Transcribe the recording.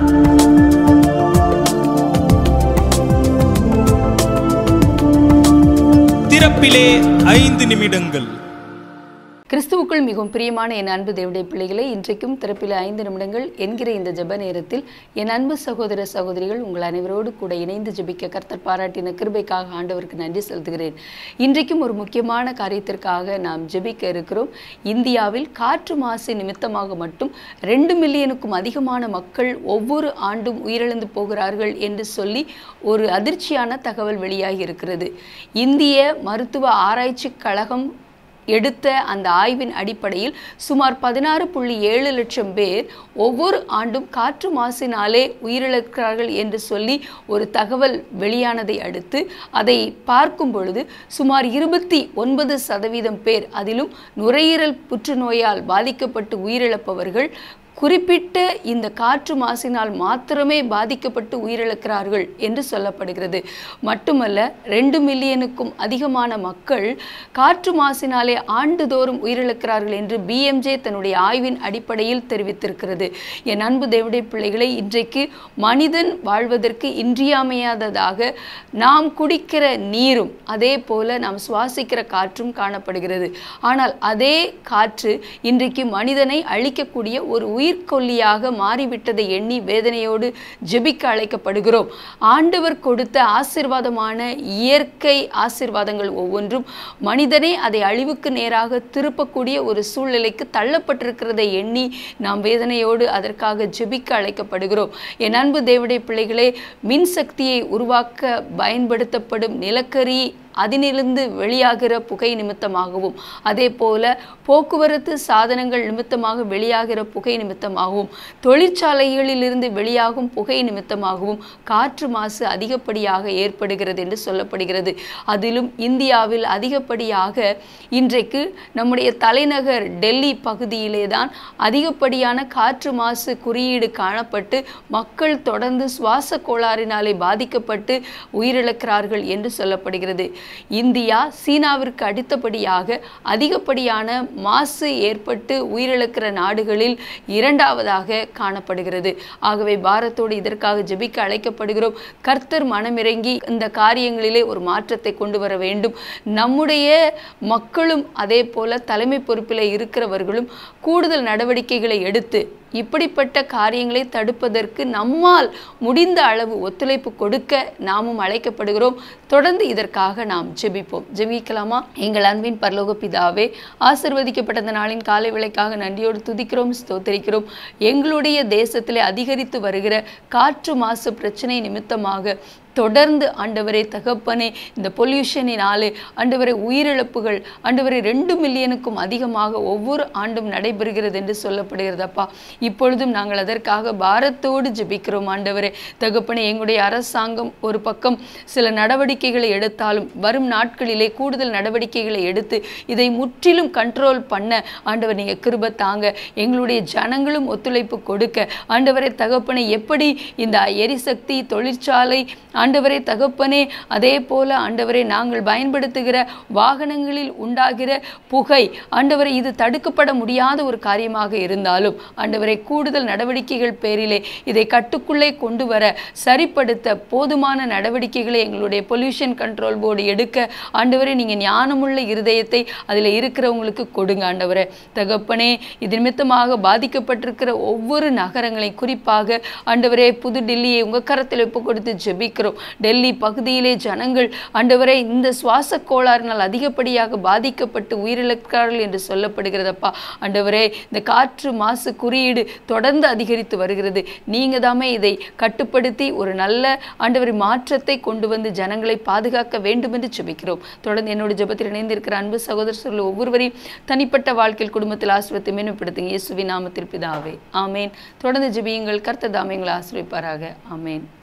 திறப்பிலே ஐந்து நிமிடங்கள் கிறிஸ்துவுக்குள் மிகவும் பிரியமான என் அன்பு தேவடைய பிள்ளைகளே இன்றைக்கும் திறப்பில் ஐந்து நிமிடங்கள் என்கிற இந்த ஜெப நேரத்தில் என் அன்பு சகோதர சகோதரிகள் உங்கள் அனைவரோடு கூட இணைந்து ஜெபிக்க கர்த்தர் பாராட்டின கிருபைக்காக ஆண்டவருக்கு நன்றி செலுத்துகிறேன் இன்றைக்கும் ஒரு முக்கியமான காரியத்திற்காக நாம் ஜெபிக்க இருக்கிறோம் இந்தியாவில் காற்று மாசு நிமித்தமாக மட்டும் ரெண்டு மில்லியனுக்கும் அதிகமான மக்கள் ஒவ்வொரு ஆண்டும் உயிரிழந்து போகிறார்கள் என்று சொல்லி ஒரு அதிர்ச்சியான தகவல் வெளியாகி இருக்கிறது இந்திய மருத்துவ ஆராய்ச்சி கழகம் எடுத்த அந்த ஆய்வின் அடிப்படையில் சுமார் பதினாறு புள்ளி ஏழு லட்சம் பேர் ஒவ்வொரு ஆண்டும் காற்று மாசினாலே உயிரிழக்கிறார்கள் என்று சொல்லி ஒரு தகவல் வெளியானதை அடுத்து அதை பார்க்கும் பொழுது சுமார் இருபத்தி ஒன்பது சதவீதம் பேர் அதிலும் நுரையீரல் புற்றுநோயால் பாதிக்கப்பட்டு உயிரிழப்பவர்கள் குறிப்பிட்ட இந்த காற்று மாசினால் மாத்திரமே பாதிக்கப்பட்டு உயிரிழக்கிறார்கள் என்று சொல்லப்படுகிறது மட்டுமல்ல ரெண்டு மில்லியனுக்கும் அதிகமான மக்கள் காற்று மாசினாலே ஆண்டுதோறும் உயிரிழக்கிறார்கள் என்று பிஎம்ஜே தன்னுடைய ஆய்வின் அடிப்படையில் தெரிவித்திருக்கிறது என் அன்பு தேவடைய பிள்ளைகளை இன்றைக்கு மனிதன் வாழ்வதற்கு இன்றியமையாததாக நாம் குடிக்கிற நீரும் அதே போல நாம் சுவாசிக்கிற காற்றும் காணப்படுகிறது ஆனால் அதே காற்று இன்றைக்கு மனிதனை அழிக்கக்கூடிய ஒரு உயிர்கொல்லியாக மாறிவிட்டதை எண்ணி வேதனையோடு ஜெபிக்க அழைக்கப்படுகிறோம் ஆண்டவர் கொடுத்த ஆசிர்வாதமான இயற்கை ஆசிர்வாதங்கள் ஒவ்வொன்றும் மனிதனே அதை அழிவுக்கு நேராக திருப்பக்கூடிய ஒரு சூழ்நிலைக்கு தள்ளப்பட்டிருக்கிறதை எண்ணி நாம் வேதனையோடு அதற்காக ஜெபிக்க அழைக்கப்படுகிறோம் என் அன்பு தேவடைய பிள்ளைகளே மின்சக்தியை உருவாக்க பயன்படுத்தப்படும் நிலக்கரி அதிலிருந்து வெளியாகிற புகை நிமித்தமாகவும் அதே போல போக்குவரத்து சாதனங்கள் நிமித்தமாக வெளியாகிற புகை நிமித்தமாகவும் தொழிற்சாலைகளிலிருந்து வெளியாகும் புகை நிமித்தமாகவும் காற்று மாசு அதிகப்படியாக ஏற்படுகிறது என்று சொல்லப்படுகிறது அதிலும் இந்தியாவில் அதிகப்படியாக இன்றைக்கு நம்முடைய தலைநகர் டெல்லி பகுதியிலே தான் அதிகப்படியான காற்று மாசு குறியீடு காணப்பட்டு மக்கள் தொடர்ந்து சுவாச கோளாறினாலே பாதிக்கப்பட்டு உயிரிழக்கிறார்கள் என்று சொல்லப்படுகிறது இந்தியா சீனாவிற்கு அடுத்தபடியாக அதிகப்படியான மாசு ஏற்பட்டு உயிரிழக்கிற நாடுகளில் இரண்டாவதாக காணப்படுகிறது ஆகவே பாரத்தோடு இதற்காக ஜெபிக்க அழைக்கப்படுகிறோம் கர்த்தர் மனமிறங்கி இந்த காரியங்களிலே ஒரு மாற்றத்தை கொண்டு வர வேண்டும் நம்முடைய மக்களும் அதே போல தலைமை பொறுப்பில் இருக்கிறவர்களும் கூடுதல் நடவடிக்கைகளை எடுத்து இப்படிப்பட்ட காரியங்களை தடுப்பதற்கு நம்மால் முடிந்த அளவு ஒத்துழைப்பு கொடுக்க நாமும் அழைக்கப்படுகிறோம் தொடர்ந்து இதற்காக நாம் ஜெபிப்போம் ஜெபிக்கலாமா எங்கள் அன்பின் பரலோக பிதாவே ஆசிர்வதிக்கப்பட்ட இந்த நாளின் காலை விலைக்காக நன்றியோடு துதிக்கிறோம் ஸ்தோத்தரிக்கிறோம் எங்களுடைய தேசத்திலே அதிகரித்து வருகிற காற்று மாசு பிரச்சனை நிமித்தமாக தொடர்ந்து ஆண்டவரே தகப்பனே இந்த பொல்யூஷனினாலே ஆண்டவரை உயிரிழப்புகள் ஆண்டவரை ரெண்டு மில்லியனுக்கும் அதிகமாக ஒவ்வொரு ஆண்டும் நடைபெறுகிறது என்று சொல்லப்படுகிறதப்பா இப்பொழுதும் நாங்கள் அதற்காக பாரத்தோடு ஜெபிக்கிறோம் ஆண்டவரே தகப்பனே எங்களுடைய அரசாங்கம் ஒரு பக்கம் சில நடவடிக்கைகளை எடுத்தாலும் வரும் நாட்களிலே கூடுதல் நடவடிக்கைகளை எடுத்து இதை முற்றிலும் கண்ட்ரோல் பண்ண ஆண்டவர் நீங்கள் கிருப தாங்க எங்களுடைய ஜனங்களும் ஒத்துழைப்பு கொடுக்க ஆண்டவரை தகப்பனை எப்படி இந்த எரிசக்தி தொழிற்சாலை ஆண்டவரே தகப்பனே அதே போல ஆண்டவரே நாங்கள் பயன்படுத்துகிற வாகனங்களில் உண்டாகிற புகை ஆண்டவரை இது தடுக்கப்பட முடியாத ஒரு காரியமாக இருந்தாலும் ஆண்டவரை கூடுதல் நடவடிக்கைகள் பேரிலே இதை கட்டுக்குள்ளே கொண்டு வர சரிப்படுத்த போதுமான நடவடிக்கைகளை எங்களுடைய பொல்யூஷன் கண்ட்ரோல் போர்டு எடுக்க ஆண்டவரே நீங்கள் ஞானமுள்ள இருதயத்தை அதில் இருக்கிறவங்களுக்கு கொடுங்க ஆண்டவரே தகப்பனே இது நிமித்தமாக பாதிக்கப்பட்டிருக்கிற ஒவ்வொரு நகரங்களையும் குறிப்பாக ஆண்டவரே புது டெல்லியை உங்கள் கரத்தில் ஒப்பு கொடுத்து ஜெபிக்கிறோம் டெல்லி பகுதியிலே ஜனங்கள் ஆண்டவரே இந்த சுவாச கோளாறினால் அதிகப்படியாக பாதிக்கப்பட்டு உயிரிழக்கிறார்கள் என்று சொல்லப்படுகிறதப்பா ஆண்டவரே இந்த காற்று மாசு குறியீடு தொடர்ந்து அதிகரித்து வருகிறது நீங்க தாமே இதை கட்டுப்படுத்தி ஒரு நல்ல ஆண்டவரை மாற்றத்தை கொண்டு வந்து ஜனங்களை பாதுகாக்க வேண்டும் என்று ஜெபிக்கிறோம் தொடர்ந்து என்னோட ஜெபத்தில் இணைந்திருக்கிற அன்பு சகோதரர்கள் ஒவ்வொருவரையும் தனிப்பட்ட வாழ்க்கையில் குடும்பத்தில் ஆசிரியத்தை மேம்படுத்துங்க இயேசுவின் நாமத்தில் பிதாவே ஆமேன் தொடர்ந்து ஜெபியுங்கள் கர்த்தர் தாமே எங்களை ஆசிரியப்பாராக ஆமேன்